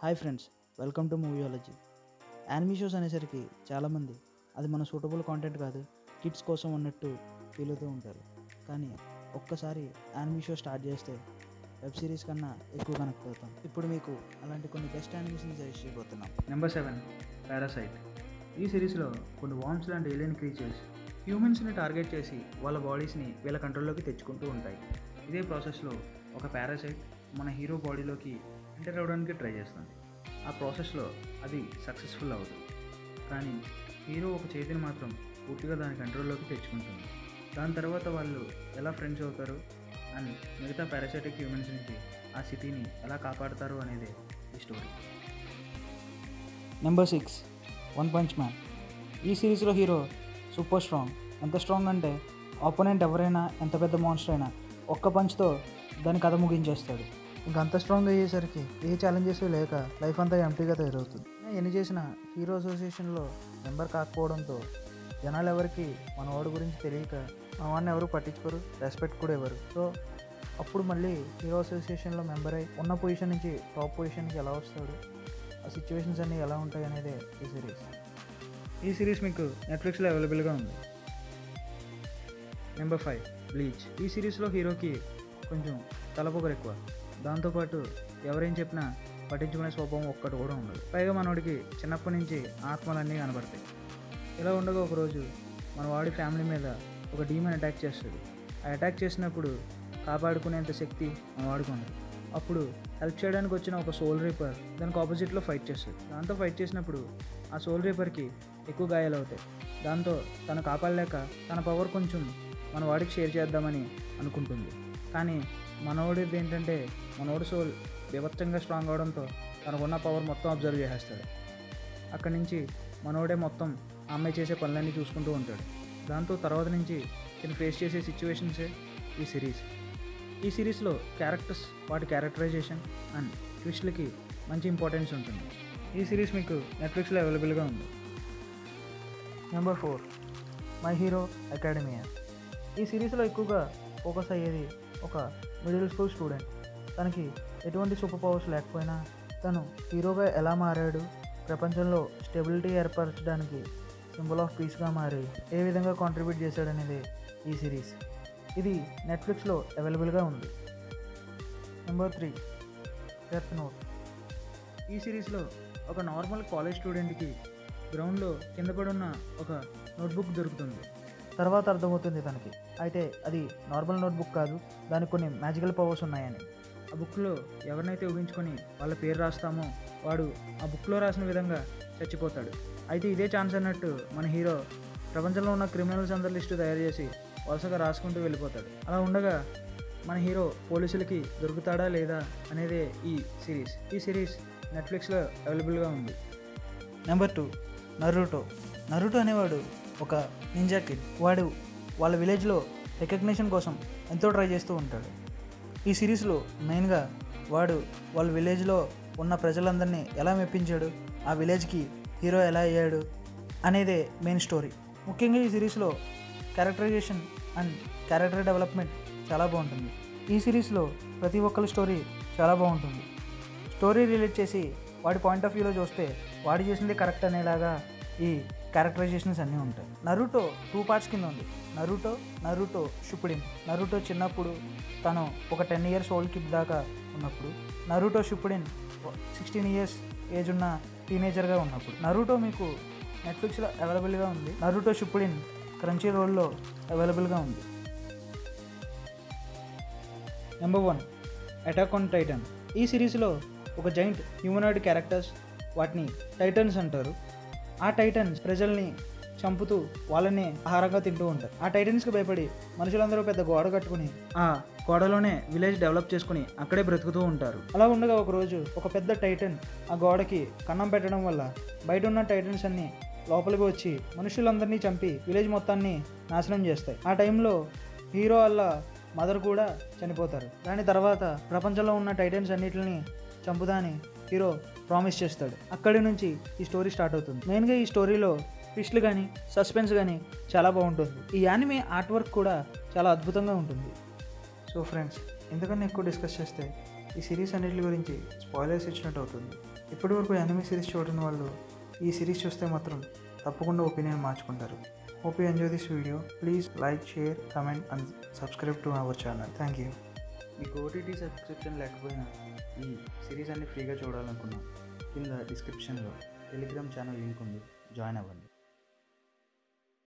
hi friends welcome to Movieology anime shows అనేసరికి చాలామంది అది మన సూటబుల్ కాంటెంట్ కాదు కిడ్స్ కోసం ఉన్నట్టు ఫీల్ అవుతూ ఉంటారు కానీ ఒక్కసారి యానిమీ షో స్టార్ట్ చేస్తే వెబ్ సిరీస్ కన్నా ఎక్కువ కనెక్ట్ అవుతాం ఇప్పుడు మీకు అలాంటి కొన్ని బెస్ట్ యానిమేషన్ సజెస్ట్ చేయబోతున్నాం నెంబర్ సెవెన్ పారాసైట్ ఈ సిరీస్లో కొన్ని వామ్స్ లాంటి ఏలియన్ క్రీచర్స్ హ్యూమన్స్ని టార్గెట్ చేసి వాళ్ళ బాడీస్ని వీళ్ళ కంట్రోల్లోకి తెచ్చుకుంటూ ఉంటాయి ఇదే ప్రాసెస్లో ఒక పారాసైట్ మన హీరో బాడీలోకి ఎంటర్ అవ్వడానికి ట్రై చేస్తుంది ఆ ప్రాసెస్లో అది సక్సెస్ఫుల్ అవుతుంది కానీ హీరో ఒక చేతిని మాత్రం పూర్తిగా దాని కంట్రోల్లోకి తెచ్చుకుంటుంది దాని తర్వాత వాళ్ళు ఎలా ఫ్రెండ్స్ అవుతారు అండ్ మిగతా పారాసైటిక్ హ్యూమన్స్ నుంచి ఆ సిటీని ఎలా కాపాడతారు అనేదే ఈ story number six one punch man ఈ సిరీస్లో హీరో సూపర్ స్ట్రాంగ్ ఎంత స్ట్రాంగ్ అంటే ఆపోనెంట్ ఎవరైనా ఎంత పెద్ద మాన్స్టర్ అయినా ఒక్క పంచ్తో దాని కథ ముగించేస్తాడు ఇంకా అంత స్ట్రాంగ్ అయ్యేసరికి ఏ ఛాలెంజెస్ లేక లైఫ్ అంతా ఎంటీగా తయారవుతుంది ఎన్ని చేసిన హీరో అసోసియేషన్లో మెంబర్ కాకపోవడంతో జనాలు ఎవరికి మన వాడి గురించి తెలియక మా వాడిని ఎవరు పట్టించుకోరు రెస్పెక్ట్ కూడా ఇవ్వరు సో అప్పుడు మళ్ళీ హీరో అసోసియేషన్లో మెంబర్ అయి ఉన్న పొజిషన్ నుంచి టాప్ పొజిషన్కి ఎలా వస్తాడు ఆ సిచ్యువేషన్స్ అన్నీ ఎలా ఉంటాయి అనేదే ఈ సిరీస్ ఈ సిరీస్ మీకు నెట్ఫ్లిక్స్లో అవైలబుల్గా ఉంది నెంబర్ ఫైవ్ బ్లీచ్ ఈ సిరీస్లో హీరోకి కొంచెం తలపొగరు ఎక్కువ దాంతోపాటు ఎవరేం చెప్పినా పట్టించుకునే స్వభావం ఒక్కటి కూడా ఉండదు పైగా మనోడికి చిన్నప్పటి నుంచి ఆత్మలన్నీ కనబడతాయి ఇలా ఉండగా ఒకరోజు మన వాడి ఫ్యామిలీ మీద ఒక డీమన్ అటాక్ చేస్తుంది ఆ అటాక్ చేసినప్పుడు కాపాడుకునేంత శక్తి మన వాడికి ఉంది అప్పుడు హెల్ప్ చేయడానికి వచ్చిన ఒక సోల్ రీపర్ దానికి ఆపోజిట్లో ఫైట్ చేస్తుంది దాంతో ఫైట్ చేసినప్పుడు ఆ సోల్ రీపర్కి ఎక్కువ గాయాలు అవుతాయి దాంతో తను కాపాడలేక తన పవర్ కొంచెం మన వాడికి షేర్ చేద్దామని అనుకుంటుంది కానీ మనోడిది ఏంటంటే మనోడి సోల్ వివచ్చంగా స్ట్రాంగ్ అవడంతో తనకున్న పవర్ మొత్తం అబ్జర్వ్ చేసేస్తాడు అక్కడి నుంచి మనోడే మొత్తం ఆ అమ్మాయి చేసే పనులన్నీ చూసుకుంటూ ఉంటాడు దాంతో తర్వాత నుంచి తను ఫేస్ చేసే సిచ్యువేషన్సే ఈ సిరీస్ ఈ సిరీస్లో క్యారెక్టర్స్ వాటి క్యారెక్టరైజేషన్ అండ్ ట్విస్ట్లకి మంచి ఇంపార్టెన్స్ ఉంటుంది ఈ సిరీస్ మీకు నెట్ఫ్లిక్స్లో అవైలబుల్గా ఉంది number four My Hero Academia ఈ సిరీస్లో ఎక్కువగా ఫోకస్ అయ్యేది ఒక మిడిల్ స్కూల్ స్టూడెంట్ తనకి ఎటువంటి సూపర్ పవర్స్ లేకపోయినా తను హీరోగా ఎలా మారాడు ప్రపంచంలో స్టెబిలిటీ ఏర్పరచడానికి సింబల్ ఆఫ్ పీస్గా మారి ఏ విధంగా కాంట్రిబ్యూట్ చేశాడనేది ఈ సిరీస్ ఇది నెట్ఫ్లిక్స్లో అవైలబుల్గా ఉంది నెంబర్ త్రీ డెత్ నోట్ ఈ సిరీస్లో ఒక నార్మల్ కాలేజ్ స్టూడెంట్కి గ్రౌండ్లో కింద పడి ఉన్న ఒక నోట్బుక్ దొరుకుతుంది తర్వాత అర్థమవుతుంది తనకి అయితే అది నార్మల్ నోట్బుక్ కాదు దానికి కొన్ని మ్యాజికల్ పవర్స్ ఉన్నాయని ఆ బుక్లో ఎవరినైతే ఊహించుకొని వాళ్ళ పేరు రాస్తామో వాడు ఆ బుక్లో రాసిన విధంగా చచ్చిపోతాడు అయితే ఇదే ఛాన్స్ అన్నట్టు మన హీరో ప్రపంచంలో ఉన్న క్రిమినల్స్ అందరి లిస్టు తయారు చేసి వరుసగా రాసుకుంటూ వెళ్ళిపోతాడు అలా ఉండగా మన హీరో పోలీసులకి దొరుకుతాడా లేదా అనేదే ఈ సిరీస్ ఈ సిరీస్ నెట్ఫ్లిక్స్లో అవైలబుల్గా ఉంది నెంబర్ టూ నరుటో నరుటో అనేవాడు ఒక నింజా కిడ్ వాడు వాళ్ళ విలేజ్లో రికగ్నిషన్ కోసం ఎంతో ట్రై చేస్తూ ఉంటాడు ఈ సిరీస్లో మెయిన్గా వాడు వాళ్ళ విలేజ్లో ఉన్న ప్రజలందరినీ ఎలా మెప్పించాడు ఆ విలేజ్కి హీరో ఎలా అయ్యాడు అనేదే మెయిన్ స్టోరీ ముఖ్యంగా ఈ సిరీస్లో క్యారెక్టరైజేషన్ అండ్ క్యారెక్టర్ డెవలప్మెంట్ చాలా బాగుంటుంది ఈ సిరీస్లో ప్రతి ఒక్కరి స్టోరీ చాలా బాగుంటుంది స్టోరీ రిలేట్ చేసి వాడి పాయింట్ ఆఫ్ వ్యూలో చూస్తే వాడు చేసింది కరెక్ట్ అనేలాగా ఈ క్యారెక్టరైజేషన్స్ అన్నీ ఉంటాయి నరుటో టూ పార్ట్స్ కింద ఉంది నరుటో నరుటో షుపుడిన్ నరుటో చిన్నప్పుడు తను ఒక టెన్ ఇయర్స్ ఓల్డ్ కిడ్ దాకా ఉన్నప్పుడు Naruto Shippuden sixteen years age ఉన్న టీనేజర్గా ఉన్నప్పుడు నరుటో మీకు నెట్ఫ్లిక్స్లో అవైలబుల్గా ఉంది నరుటో షుపుడిన్ క్రంచీ రోల్లో అవైలబుల్గా ఉంది number one attack on titan ఈ సిరీస్లో ఒక జైంట్ హ్యూమనాయిడ్ క్యారెక్టర్స్ వాటిని టైటన్స్ అంటారు ఆ టైటన్స్ ప్రజల్ని చంపుతూ వాళ్ళని ఆహారంగా తింటూ ఉంటారు ఆ టైటన్స్కి భయపడి మనుషులందరూ పెద్ద గోడ కట్టుకుని ఆ గోడలోనే విలేజ్ డెవలప్ చేసుకుని అక్కడే బ్రతుకుతూ ఉంటారు అలా ఉండగా ఒకరోజు ఒక పెద్ద టైటన్ ఆ గోడకి కన్నం పెట్టడం వల్ల బయట ఉన్న టైటన్స్ అన్ని లోపలికి వచ్చి మనుషులందరినీ చంపి విలేజ్ మొత్తాన్ని నాశనం చేస్తాయి ఆ టైంలో హీరో వల్ల మదర్ కూడా చనిపోతారు దాని తర్వాత ప్రపంచంలో ఉన్న టైటన్స్ అన్నిటిని చంపుదా అని హీరో ప్రామిస్ చేస్తాడు అక్కడి నుంచి ఈ స్టోరీ స్టార్ట్ అవుతుంది మెయిన్గా ఈ స్టోరీలో ట్విస్ట్లు కానీ సస్పెన్స్ కానీ చాలా బాగుంటుంది ఈ యానిమే ఆర్ట్ వర్క్ కూడా చాలా అద్భుతంగా ఉంటుంది సో ఫ్రెండ్స్ ఎందుకన్నా ఎక్కువ డిస్కస్ చేస్తే ఈ సిరీస్ అన్నిటి గురించి స్పాయిలర్స్ ఇచ్చినట్టు అవుతుంది ఇప్పటివరకు ఎనిమి సిరీస్ చూడని వాళ్ళు ఈ సిరీస్ చూస్తే మాత్రం తప్పకుండా ఒపీనియన్ మార్చుకుంటారు hope you enjoy this video please like share comment and subscribe to our channel thank you మీకు ఓటీటీ సబ్స్క్రిప్షన్ లేకపోయినా ఈ సిరీస్ అన్ని ఫ్రీగా చూడాలనుకున్నా కింద డిస్క్రిప్షన్లో టెలిగ్రామ్ ఛానల్ లింక్ ఉంది జాయిన్ అవ్వండి